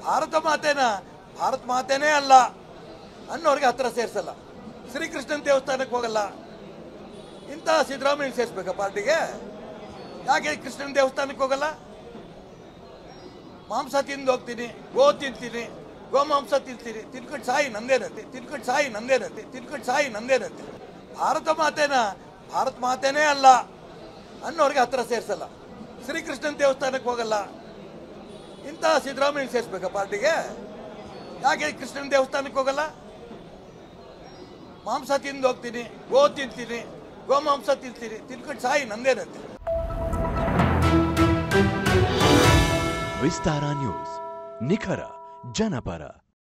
ಭಾರತ ಮಾತೆನ ಭಾರತ ಮಾತೆನೇ ಅಲ್ಲ ಅನ್ನೋರಿಗೆ ಹತ್ರ ಸೇರಿಸಲ್ಲ ಶ್ರೀಕೃಷ್ಣನ ದೇವಸ್ಥಾನಕ್ಕೆ ಹೋಗಲ್ಲ ಇಂಥ ಸಿದ್ದರಾಮಯ್ಯ ಸೇರಿಸ್ಬೇಕಾ ಪಾರ್ಟಿಗೆ ಯಾಕೆ ಕೃಷ್ಣನ ದೇವಸ್ಥಾನಕ್ಕೆ ಹೋಗಲ್ಲ ಮಾಂಸ ತಿಂದು ಹೋಗ್ತೀನಿ ಗೋ ತಿಂತೀನಿ ಗೋಮಾಂಸ ತಿಂತೀನಿ ತಿನ್ಕೊಂಡು ಸಾಯಿ ನಂದೇನತ್ತೆ ತಿನ್ಕೊಂಡು ಸಾಯಿ ನಂದೇನತ್ತೆ ತಿನ್ಕೊಂಡು ಸಾಯಿ ನಂದೇನತ್ತೆ ಭಾರತ ಮಾತೆನ ಭಾರತ ಮಾತೆನೇ ಅಲ್ಲ ಅನ್ನೋರಿಗೆ ಹತ್ರ ಸೇರಿಸಲ್ಲ ಶ್ರೀಕೃಷ್ಣನ ದೇವಸ್ಥಾನಕ್ಕೆ ಹೋಗಲ್ಲ ಇಂಥ ಸಿದ್ದರಾಮಯ್ಯ ಸೇರಿಸ್ಬೇಕಾ ಪಾರ್ಟಿಗೆ ಯಾಕೆ ಕೃಷ್ಣನ ದೇವಸ್ಥಾನಕ್ಕೆ ಹೋಗಲ್ಲ ಮಾಂಸ ತಿಂದು ಹೋಗ್ತೀನಿ ಗೋ ತಿಂತೀನಿ ಗೋಮಾಂಸ ತಿಂತೀನಿ ತಿನ್ಕೊಂಡು ಸಾಯಿ ನಂದೇನತ್ತೆ ವಿಸ್ತಾರ ನ್ಯೂಸ್ ನಿಖರ ಜನಪರ